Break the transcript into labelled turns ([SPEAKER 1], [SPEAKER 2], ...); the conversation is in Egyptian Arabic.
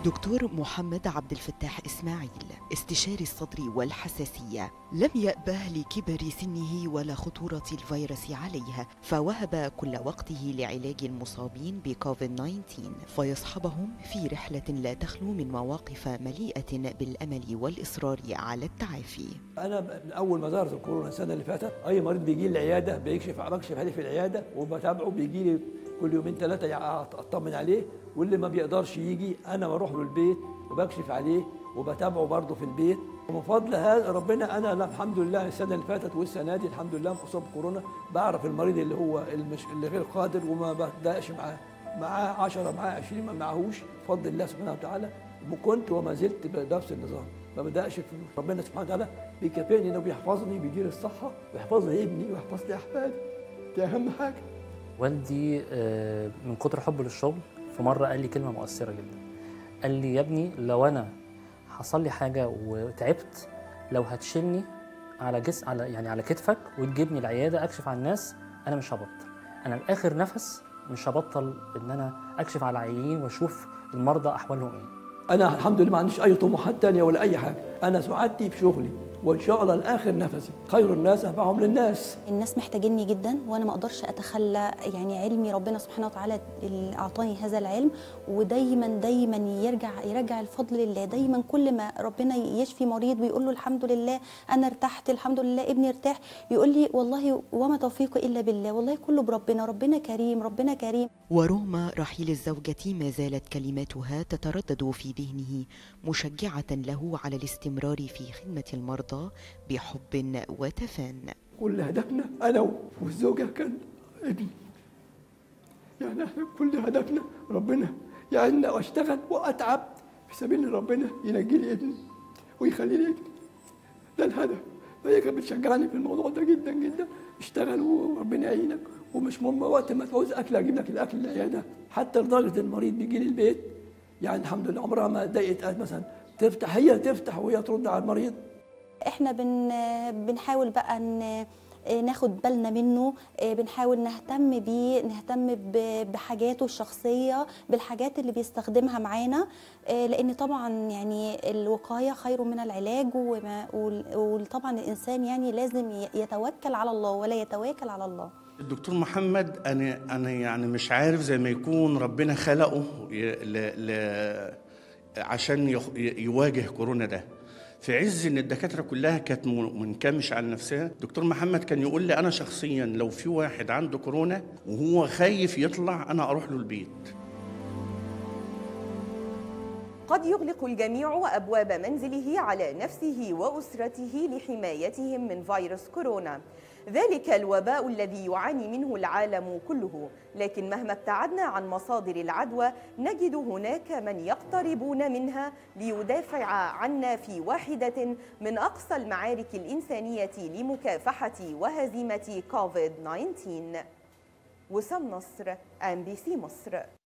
[SPEAKER 1] دكتور محمد عبد الفتاح إسماعيل استشاري الصدر والحساسية لم يأبه لكبر سنه ولا خطورة الفيروس عليه فوهب كل وقته لعلاج المصابين بكوفيد 19 فيصحبهم في رحلة لا تخلو من مواقف مليئة بالأمل والإصرار على التعافي
[SPEAKER 2] انا من اول ما ظهرت الكورونا السنه اللي فاتت اي مريض بيجي لي العياده بيكشف بكشف عليه في العياده وبتابعه بيجي لي كل يومين ثلاثه اطمن عليه واللي ما بيقدرش يجي انا بروح له البيت وبكشف عليه وبتابعه برضه في البيت ومن فضل هذا ربنا انا لا الحمد لله السنه اللي فاتت والسنه دي الحمد لله مصاب بكورونا بعرف المريض اللي هو المش... اللي غير قادر وما بتضايقش معاه معاه 10 معاه 20 ما معهوش بفضل الله سبحانه وتعالى وكنت وما زلت بنفس النظام ما بدأش في ربنا سبحانه وتعالى بيكافئني انه بيحفظني بيديني الصحه ويحفظ لي ابني ويحفظ لي احفادي دي اهم حاجه
[SPEAKER 3] والدي آه، من كتر حبه للشغل في مره قال لي كلمه مؤثره جدا قال لي يا ابني لو انا حصل لي حاجه وتعبت لو هتشيلني على جس على يعني على كتفك وتجيبني العياده اكشف على الناس انا مش هبطل انا لاخر نفس مش هبطل ان انا اكشف على العيانين واشوف المرضى احوالهم ايه
[SPEAKER 2] انا الحمد لله ما عنديش اي طموحات تانية ولا اي حاجه انا سعادتي في شغلي وان شاء الله لاخر نفسي خير الناس انفعهم للناس
[SPEAKER 4] الناس محتاجيني جدا وانا ما اقدرش اتخلى يعني علمي ربنا سبحانه وتعالى اللي اعطاني هذا العلم ودايما دايما يرجع يرجع الفضل لله دايما كل ما ربنا يشفي مريض ويقول له الحمد لله انا ارتحت الحمد لله ابني ارتاح يقول لي والله وما توفيقي الا بالله والله كله بربنا ربنا كريم ربنا كريم
[SPEAKER 1] ورغم رحيل الزوجة ما زالت كلماتها تتردد في ذهنه مشجعة له على الاستمرار في خدمة المرضى بحب وتفان
[SPEAKER 2] كل هدفنا انا والزوجه كان ابني يعني احنا كل هدفنا ربنا يعني اشتغل واتعب في سبيل ان ربنا ينجي لي ابني ويخلي لي ابني ده الهدف فهي كانت بتشجعني في الموضوع ده جدا جدا اشتغل وربنا يعينك ومش مهم وقت ما تعوز اكل اجيب لك الاكل العياده حتى لدرجه المريض بيجي لي البيت يعني الحمد لله عمرها ما ضايقت مثلا تفتح هي تفتح وهي ترد على المريض
[SPEAKER 4] احنا بن بنحاول بقى ان ناخد بالنا منه بنحاول نهتم بيه نهتم بحاجاته الشخصية بالحاجات اللي بيستخدمها معانا لأن طبعا يعني الوقاية خير من العلاج وطبعا الإنسان يعني لازم يتوكل على الله ولا يتواكل على الله
[SPEAKER 5] الدكتور محمد انا انا يعني مش عارف زي ما يكون ربنا خلقه ي... ل... ل... عشان يخ... يواجه كورونا ده في عز ان الدكاتره كلها كانت منكمشه عن نفسها دكتور محمد كان يقول لي انا شخصيا لو في واحد عنده كورونا وهو خايف يطلع انا اروح له البيت
[SPEAKER 6] قد يغلق الجميع ابواب منزله على نفسه واسرته لحمايتهم من فيروس كورونا ذلك الوباء الذي يعاني منه العالم كله لكن مهما ابتعدنا عن مصادر العدوى نجد هناك من يقتربون منها ليدافع عنا في واحدة من أقصى المعارك الإنسانية لمكافحة وهزيمة كوفيد 19 وسام نصر ام بي سي مصر